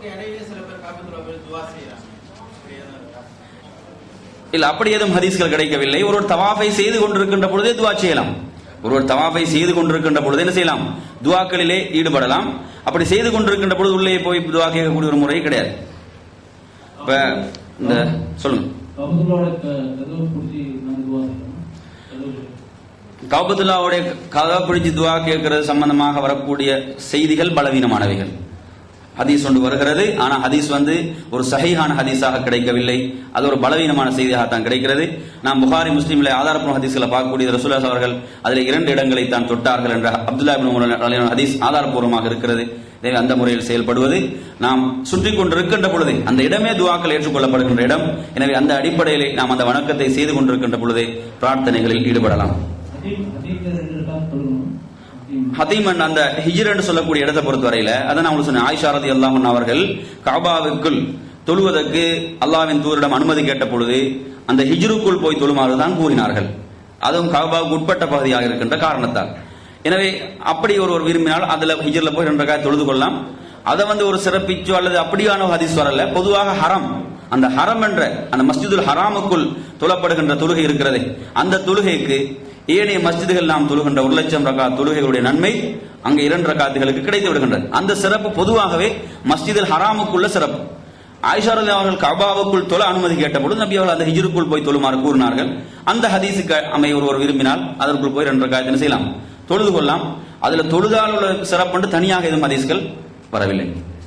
தவாஃபுக்கு இடையிலே சில பேர் காபத்துல போய் துவா செய்யறாங்க அப்படி எதுவும் இருக்கா? இல்ல அப்படி ஏதும் ஹதீஸ்கள் கிடைக்கவில்லை ஒருவர் தவாஃபை செய்து கொண்டிருக்கின்ற பொழுதே துவா செய்யலாம் ஒருவர் தவாஃபை செய்து கொண்டிருக்கின்ற பொழுது என்ன செய்யலாம் துவாக்களிலே ஈடுபடலாம் அப்படி செய்து கொண்டிருக்கின்ற பொழுது உள்ளே போய் துவா கேட்கக்கூடிய ஒரு முறை கிடையாது இப்ப இந்த சொல்லுங்க கபதுல்லோட கதவு பிடிச்சி நான் துவா செய்யணும் கதவு கௌபத்துல்லாவுடைய கதா பிடிச்சு துவா கேட்கறது சம்பந்தமாக வரக்கூடிய செய்திகள் பலவீனமானவைகள் ஹதீஸ் ஒன்று வருகிறது ஆனா ஹதீஸ் வந்து ஒரு சஹீஹான ஹதீஸாக கிடைக்கவில்லை அது ஒரு பலவீனமான செய்தியாக தான் கிடைக்கிறது நாம் புகாரி முஸ்லீம்ல ஆதாரப்பூர்வ ஹதீஸ்களை பார்க்கக்கூடிய ரசூலாஸ் அவர்கள் அதில் இரண்டு இடங்களை தான் தொட்டார்கள் என்ற அப்துல்லா இப்னு உமர் ரலியல்லாஹு அன்ஹு ஹதீஸ் ஆதாரப்பூர்வமாக இருக்கிறது எனவே அந்த முறையில் செயல்படுவது நாம் சுற்றி கொண்டிருக்கின்ற பொழுது அந்த இடமே துவாக்கள் ஏற்றுக்கொள்ளப்படுகின்ற இடம் எனவே அந்த அடிப்படையிலே நாம் அந்த வணக்கத்தை செய்து கொண்டிருக்கின்ற பொழுதே பிரார்த்தனைகளில் ஈடுபடலாம் ஹதீம் ஹதீம்ல ரெண்டு ரக்காத் சொல்லணும் ஹதீம் ஹதீமன் அந்த ஹிஜ்ர் என்று சொல்லக்கூடிய இடத்தை பொறுத்தவரையில அதை நான் உங்களுக்கு சொன்னேன் ஆயிஷா ரதி அல்லாஹன் அவர்கள் காபாவுக்குள் தொழுவதற்கு அல்லாஹ்வின் தூரிடம் அனுமதி கேட்ட பொழுது அந்த ஹிஜ்ருக்குள் போய் தொழுமாறு தான் கூறினார்கள் அதுவும் காபாவுக்கு உட்பட்ட பகுதியாக இருக்கின்ற காரணத்தால் எனவே அப்படி ஒருவர் விரும்பினால் அதுல ஹிஜ்ரில் போய் ரெண்டு ரக்காய் தொழுது கொள்ளலாம் அதை வந்து ஒரு சிறப்பிச்சோ அல்லது அப்படியான ஒரு ஹதீஸ் வரல பொதுவாக ஹரம் அந்த ஹரம் என்ற அந்த மஸ்ஜிதுல் ஹராமுக்குள் தொழப்படுகின்ற தொழுகை இருக்கிறதே அந்த தொழுகைக்கு ஏனைய மஸ்ஜிதுகள் நாம் தொழுகின்ற ஒரு லட்சம் ரகா தொழுகைகளுடைய நன்மை அங்க இரண்டு ரகாத்துகளுக்கு கிடைத்து விடுகின்றது அந்த சிறப்பு பொதுவாகவே மஸ்ஜிதுல் ஹராமுக்குள்ள சிறப்பு ஆயிஷா ரலி அவர்கள் கபாவுக்குள் தொழ அனுமதி கேட்டபொழுது நபி அவர்கள் அந்த ஹிஜ்ருக்குள் போய் தொழுமாறு கூறினார்கள் அந்த ஹதீஸுக்கு அமைய ஒருவர் விரும்பினால் அதற்குள் போய் ரெண்டு ரகாயத்தினை செய்யலாம் தொழுது கொள்ளலாம் அதுல தொழுதால் உள்ள சிறப்பு தனியாக எதுவும் ஹதீஸ்கள் வரவில்லை